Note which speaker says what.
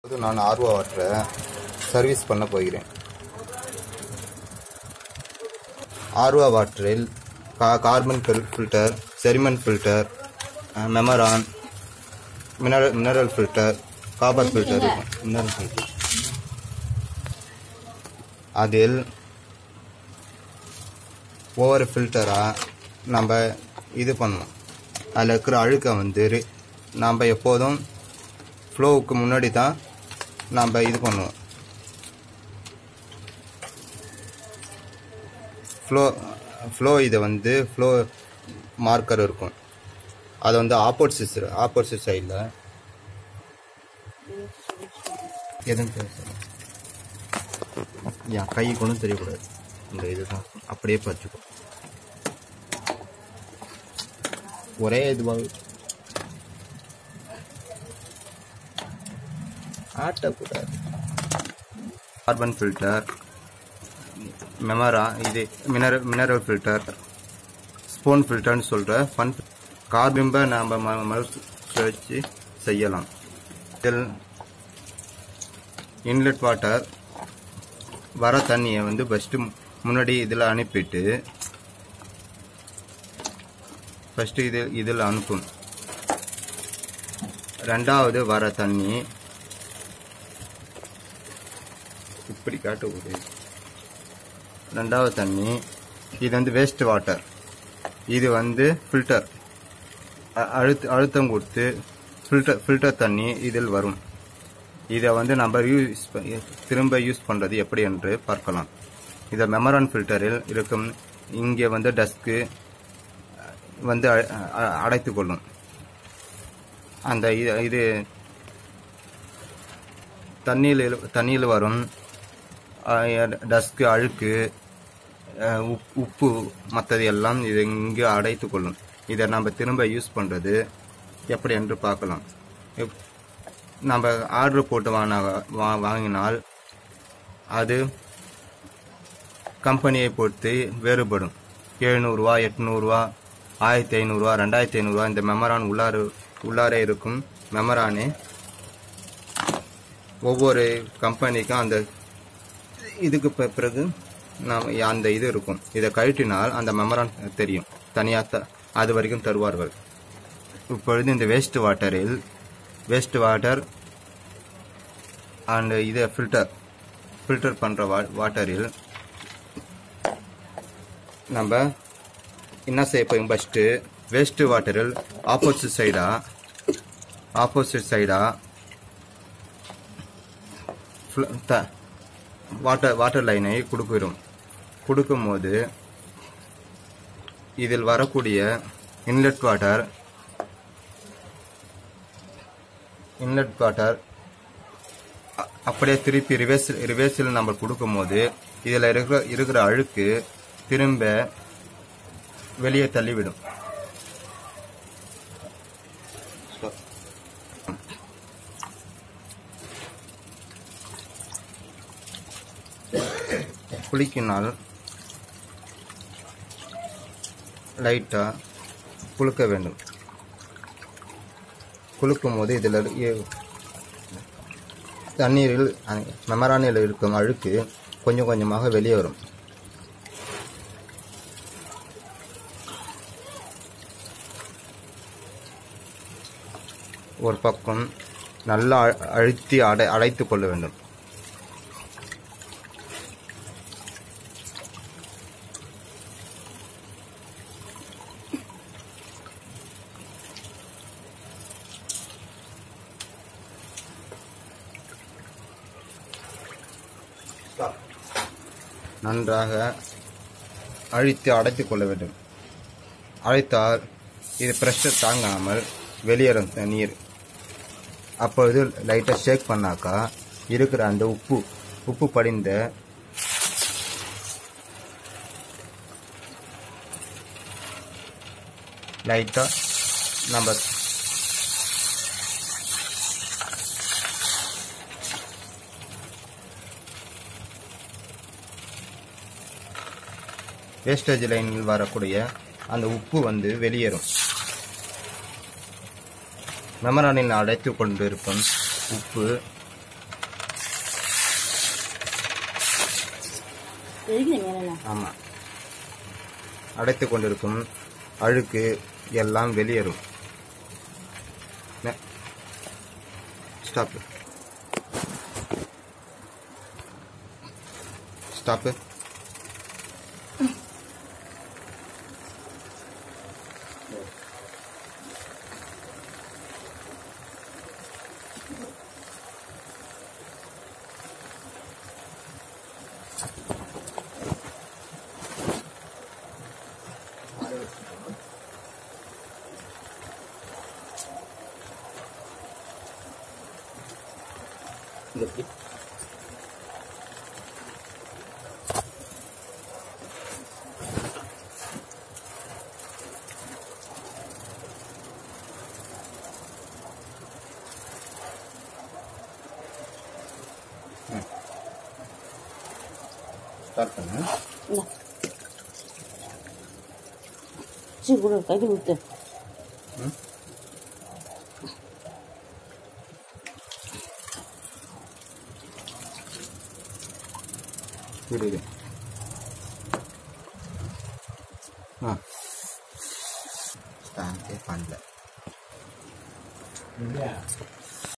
Speaker 1: இப்போது நான் ஆர்வ வாட்டரை சர்வீஸ் பண்ண போகிறேன் ஆர்வ வாட்டரில் கா carbon filter sediment filter membrane mineral mineral filter copper filter இருக்கும் மினரல் ஃபில்டர் அதில் ஒவ்வொரு ஃபில்டராக நம்ம இது பண்ணணும் அதில் இருக்கிற அழுக்கை வந்து ரி- நம்ம எப்போதும் ஃப்ளோவுக்கு முன்னாடி தான் நம்ம இது பண்ணுவோம் ஃப்ளோ ஃப்ளோ இது வந்து ஃப்ளோ மார்க்கர் இருக்கும் அது வந்து ஆப்போசிட் ஆப்போசிட் சைடில் எதுவும் பேச என் கை கொண்டு தெரியக்கூடாது இந்த இதுதான் அப்படியே பச்சுக்கும் ஒரே இதுவாக ஆட்டக்கூடாது கார்பன் ஃபில்டர் மெமரா இது மினரல் மினரல் ஃபில்டர் ஸ்பூன் ஃபில்டர்னு சொல்கிற ஃபன் கார்பிம்பை நாம் மறுச்சு வச்சு செய்யலாம் இதில் இன்லெட் வாட்டர் வர தண்ணியை வந்து ஃபஸ்ட்டு முன்னாடி இதில் அனுப்பிட்டு ஃபஸ்ட்டு இது இதில் அனுப்பும் ரெண்டாவது வர தண்ணி இப்படி காட்டக்கூடாது ரெண்டாவது தண்ணி இது வந்து வேஸ்ட் வாட்டர் இது வந்து ஃபில்டர் அழுத்த அழுத்தம் கொடுத்து ஃபில்டர் ஃபில்டர் தண்ணி இதில் வரும் இதை வந்து நம்ம யூஸ் ப- திரும்ப யூஸ் பண்ணுறது எப்படி என்று பார்க்கலாம் இதை மெமரான் ஃபில்டரில் இருக்கும் இங்கே வந்து டஸ்க்கு வந்து அ- அ- அடைத்துக் கொள்ளும் அந்த இது இது தண்ணியில் தண்ணியில் வரும் டஸ்க்கு அழுக்கு அஹ், உப்- உப்பு மற்றது எல்லாம் இது இங்கே அடைத்துக் கொள்ளும் இதை நம்ம திரும்ப யூஸ் பண்ணுறது எப்படி என்று பார்க்கலாம் இப்- நம்ம ஆர்டர் போட்டு வாங்கினா வா- வாங்கினால் அது கம்பெனியை பொறுத்து வேறுபடும் எழுநூறுவா எட்நூறுவா ஆயிரத்தி ஐநூறுரூவா ரெண்டாயிரத்தி ஐநூறுரூவா இந்த மெமரான் உள்ளார உள்ளாரே இருக்கும் மெமரானே ஒவ்வொரு கம்பெனிக்கும் அந்த இதுக்கு பி- பிறகு நாம் அந்த இது இருக்கும் இதை கழட்டினால் அந்த மெமரான் தெரியும் தனியாக அது வரைக்கும் தருவார்கள் இப்பொழுது இந்த வேஸ்ட் வாட்டரில் வேஸ்ட் வாட்டர் அண்ட் இது ஃபில்டர் ஃபில்டர் பண்ணுற வா வாட்டரில் நம்ம என்ன செய்ய போய் ஃபஸ்ட்டு வேஸ்ட் வாட்டரில் ஆப்போசிட் சைடா ஆப்போசிட் சைடா வாட்டர் வாட்டர் லைனை கொடுக்கிறோம் கொடுக்கும்போது இதில் வரக்கூடிய இன்லெட் வாட்டர் இன்லெட் வாட்டர் அ- அப்படியே திருப்பி ரிவர்ஸ் ரிவர்ஸில் நம்ம கொடுக்கும்போது இதில் இருக்கிற இருக்கிற அழுக்கு திரும்ப வெளியே தள்ளிவிடும் குளிக்கினால் லைட்டாக குளுக்க வேண்டும் குளுக்கும் போது இதில் தண்ணீரில் மெமரானில் இருக்கும் அழுக்கு கொஞ்சம் கொஞ்சமாக வெளியே வரும் ஒரு பக்கம் நல்லா அழ- அழுத்தி அடை அடைத்துக் கொள்ள வேண்டும் நன்றாக அழித்து அடைத்துக் கொள்ள வேண்டும் அழைத்தால் இது ப்ரெஷர் தாங்காமல் வெளியேறும் நீர் அப்பொழுது லைட்டாக ஷேக் பண்ணாக்கா இருக்கிற அந்த உப்பு உப்பு படிந்த லைட்டாக நம்ம வேஸ்டேஜ் லைனில் வரக்கூடிய அந்த உப்பு வந்து வெளியேறும் மெமரானில் அடைத்து கொண்டிருக்கும் உப்பு
Speaker 2: எதுக்கு இந்த மேலே
Speaker 1: ஆமாம் அடைத்து கொண்டிருக்கும் அழுக்கு எல்லாம் வெளியேறும் ஸ்டாப்பு ஸ்டாப்பு இது எப்படி ஸ்டார்ட் பண்ணு
Speaker 2: இல்லை சரி கொடு கைட்டு கொடுத்து
Speaker 1: ம். இரு இரு ஆ ஸ்டாண்டே பண்ணல